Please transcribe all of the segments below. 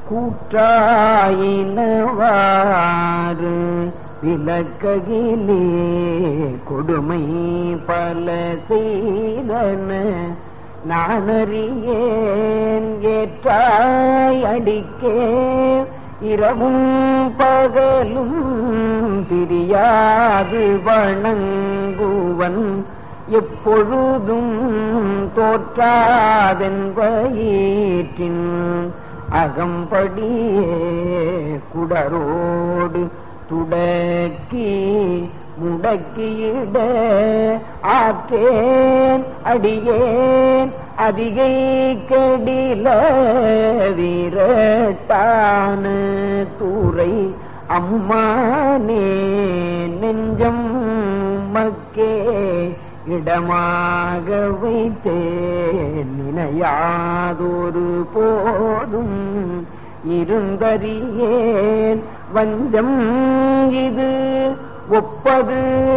கூற்றாயினவாறு விலக்ககிலே கொடுமை பல செய்தன நானறியேன் ஏற்றாய் அடிக்கே இரவும் பகலும் பிரியாது வணங்குவன் எப்பொழுதும் தோற்றாதென் வயிற்றின் அகம்படியே குடரோடு துடக்கி முடக்கியிட ஆற்றேன் அடியேன் அதிகை கெடில வீரட்டான தூரை அம்மானே நெஞ்சம் மக்கே இடமாக வைத்தேன் நினையாதொரு போதும் இருந்தறியேன் வஞ்சம் இது ஒப்பது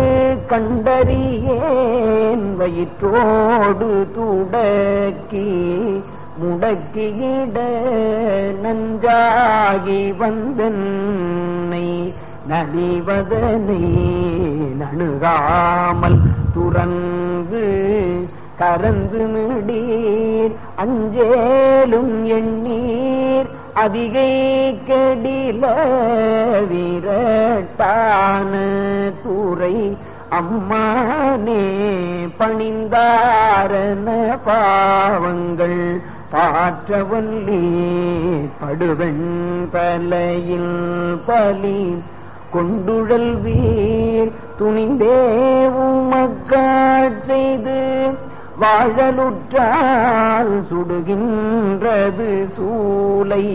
கண்டறியேன் வயிற்றோடு துடக்கி முடக்கியிட நஞ்சாகி வந்தன்னை நலிவதனை நணுகாமல் துறந்து கரந்து மிடீர் அஞ்சேலும் எண்ணீர் அதிகை கெடில வீரட்டான தூரை அம்மானே பணிந்தாரன பாவங்கள் பாற்றவல்லி படுவெண் பலையில் பலி கொண்டுழல் வீர் துணிந்தே உமக்காட் செய்து வாழலுற்றால் சுடுகின்றது சூலை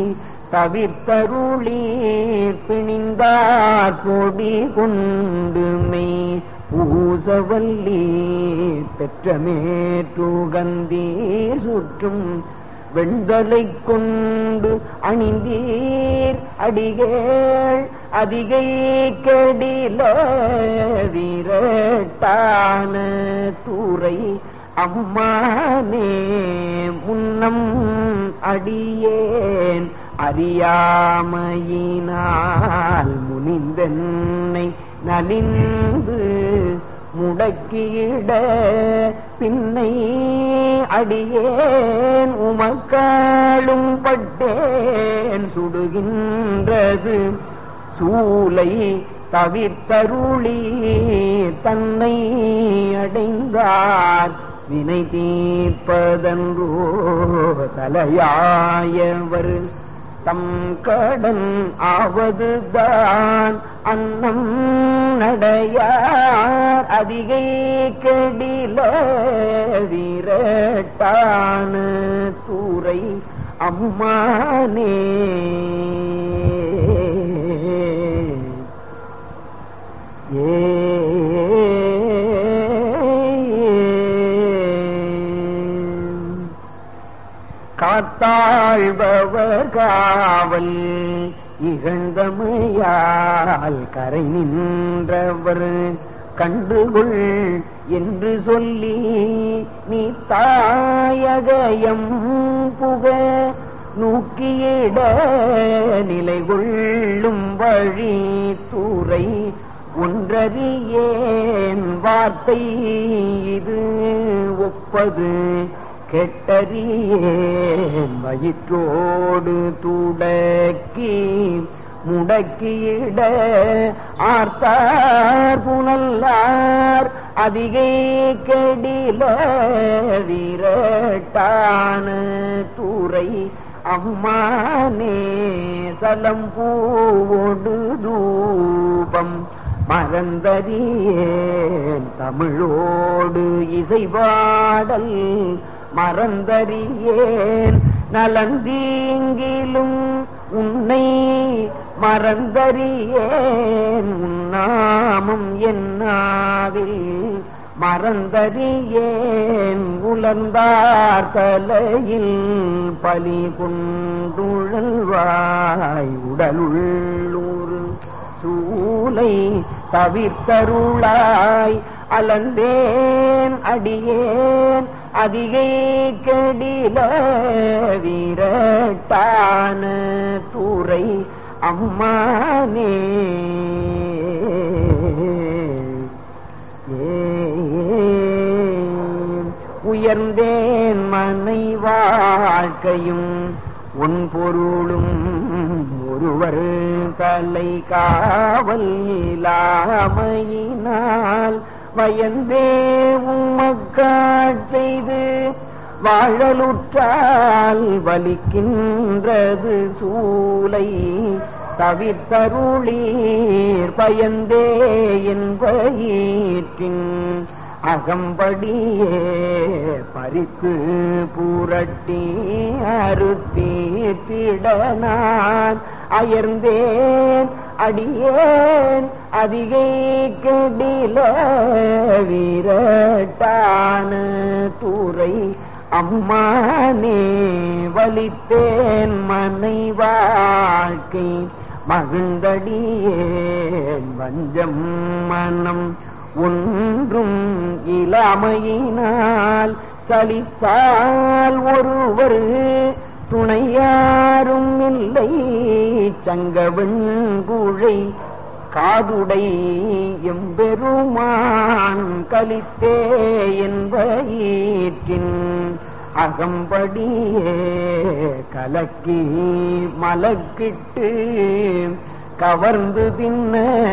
தவிர்த்தருளீர் பிணிந்தார் கொடி கொண்டுமை பூசவல்லி பெற்றமேற்றுகந்தீர் சுற்றும் வெண்தலை கொண்டு அணிந்தீர் அடிகேள் அதிகை கெடில வீரட்டான தூரை அம்மானே முன்னம் அடியேன் அறியாமையினால் முனிந்தென்னை நலிந்து முடக்கியிட பின்னை அடியேன் உமக்காளும் பட்டேன் சுடுகின்றது சூலை தவிர்த்தருளி தன்னை அடைந்தார் வினை தீர்ப்பதன்றோ தலையாயவர் தம் கடன் ஆவதுதான் அன்னம் நடையார் அதிகை கெடில வீரட்டான தூரை அம்மானே ஏ காத்தாழ்பவர் காவல் இகழ்ந்தமையால் கரை நின்றவர் கண்டுகொள் என்று சொல்லி நீ தாயகயம் புக நூக்கியிட நிலை கொள்ளும் வழி தூரை ஒன்றறியேன் வார்த்தை இது ஒப்பது கெட்டறியேன் வயிற்றோடு துடக்கி முடக்கியிட ஆர்த்தார் புனல்லார் அதிகை கெடில வீரட்டான தூரை அம்மானே சலம் பூவோடு தூபம் மறந்தறியேன் தமிழோடு இசைபாடல் மறந்தறியேன் நலந்தீங்கிலும் உன்னை மறந்தறியேன் உன்னாமம் என்னாவில் மறந்தறியேன் உலர்ந்தார் தலையில் பலி கொண்டுழல்வாய் உடலுள்ளூர் சூலை தவிர்த்தருளாய் அலந்தேன் அடியேன் அதிகை கெடில வீரட்டான விரட்டான தூரை அம்மானே உயர்ந்தேன் மனை வாழ்க்கையும் உன் பொருளும் ஒருவர் தலை காவல் இல்லாமையினால் வயந்தே உம்மக்காட் செய்து வாழலுற்றால் வலிக்கின்றது சூலை தவிர்த்தருளீர் பயந்தே என்பயிற்றின் அகம்படியே பறித்து புரட்டி அறுத்தீர்த்திடனான் அயர்ந்தேன் அடியேன் அதிகை கெடில வீரட்டான தூரை அம்மானே வலித்தேன் மனை வாழ்க்கை மகிழ்ந்தடியேன் வஞ்சம் மனம் ஒன்றும் இளமையினால் சலித்தால் ஒருவர் துணையாரும் இல்லை சங்கவெண்குழை காதுடை எம்பெருமான் கலித்தே என்பயிற்றின் அகம்படியே கலக்கி மலக்கிட்டு கவர்ந்து தின்ன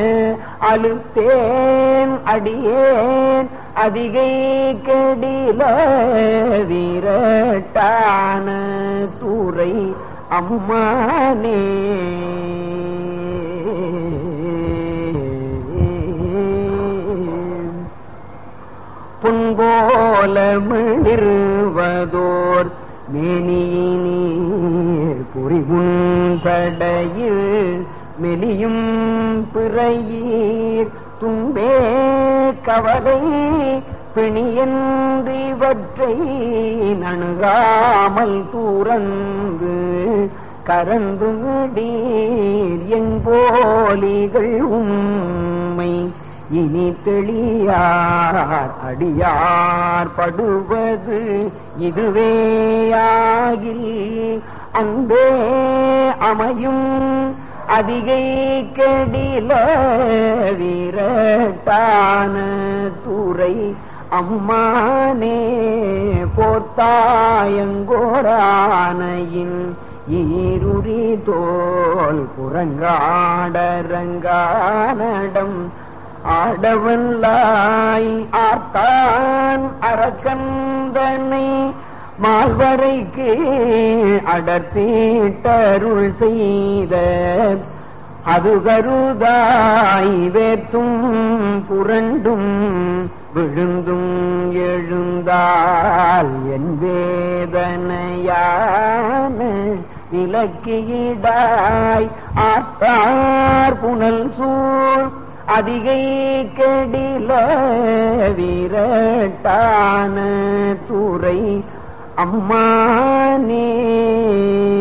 அழுத்தேன் அடியேன் அதிகை கெடில வீரட்டான தூரை அம்மானே புன்போல மிளிர்வதோர் மேனியினீர் புரிமுன்படையில் மெலியும் பிறையீர் துன்பே கவலை பிணியன்றிவற்றை நணுகாமல் தூரந்து கரந்து விடீர் என் போலிகள் உம்மை இனி தெளியார் அடியார் படுவது இதுவேயாகில் அன்பே அமையும் அதிகை கெடில வீரட்டான தூரை அம்மானே போர்த்தாயங்கோரானையின் ஈருரி தோல் புறங்காடரங்கானடம் ஆடவல்லாய் ஆர்த்தான் அரக்கந்தனை மால்வரைக்கு அடர்த்தீட்டருள் செய்த அது கருதாய் வேத்தும் புரண்டும் விழுந்தும் எழுந்தால் என் வேதனையான விலக்கியிடாய் ஆத்தார் புனல் சூழ் அதிகை கெடில வீரட்டான தூரை அம்மானே